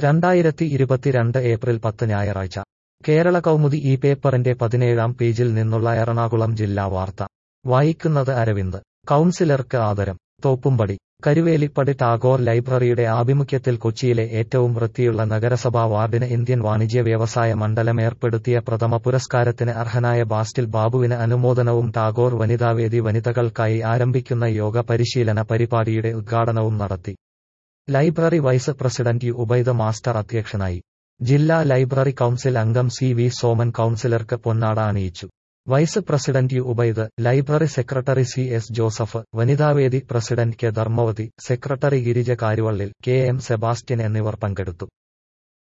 രണ്ടായിരത്തി ഇരുപത്തിരണ്ട് ഏപ്രിൽ പത്ത് ഞായറാഴ്ച കേരള കൗമുദി ഈ പേപ്പറിന്റെ പതിനേഴാം പേജിൽ നിന്നുള്ള എറണാകുളം ജില്ലാ വാർത്ത വായിക്കുന്നത് അരവിന്ദ് കൗൺസിലർക്ക് ആദരം തോപ്പുംപടി കരുവേലിപ്പടി ടാഗോർ ലൈബ്രറിയുടെ ആഭിമുഖ്യത്തിൽ കൊച്ചിയിലെ ഏറ്റവും വൃത്തിയുള്ള നഗരസഭാ വാർഡിന് ഇന്ത്യൻ വാണിജ്യ വ്യവസായ മണ്ഡലം ഏർപ്പെടുത്തിയ പ്രഥമ പുരസ്കാരത്തിന് അർഹനായ ബാസ്റ്റിൽ ബാബുവിന് അനുമോദനവും ടാഗോർ വനിതാവേദി വനിതകൾക്കായി ആരംഭിക്കുന്ന യോഗ പരിശീലന പരിപാടിയുടെ ഉദ്ഘാടനവും നടത്തി library vice president U Ubaida master അധ്യക്ഷനായി ജില്ലാ ലൈബ്രറി കൌൺസിൽ അംഗം സി വി സോമൻ കൌൺസിലർക്ക് പൊന്നാട അണിയിച്ചു vice president U Ubaid library secretary C S Joseph വനിതാവേദി president K Dharmavathi secretary Girija Karuvallil K M Sebastian എന്നിവർ പങ്കെടുത്തു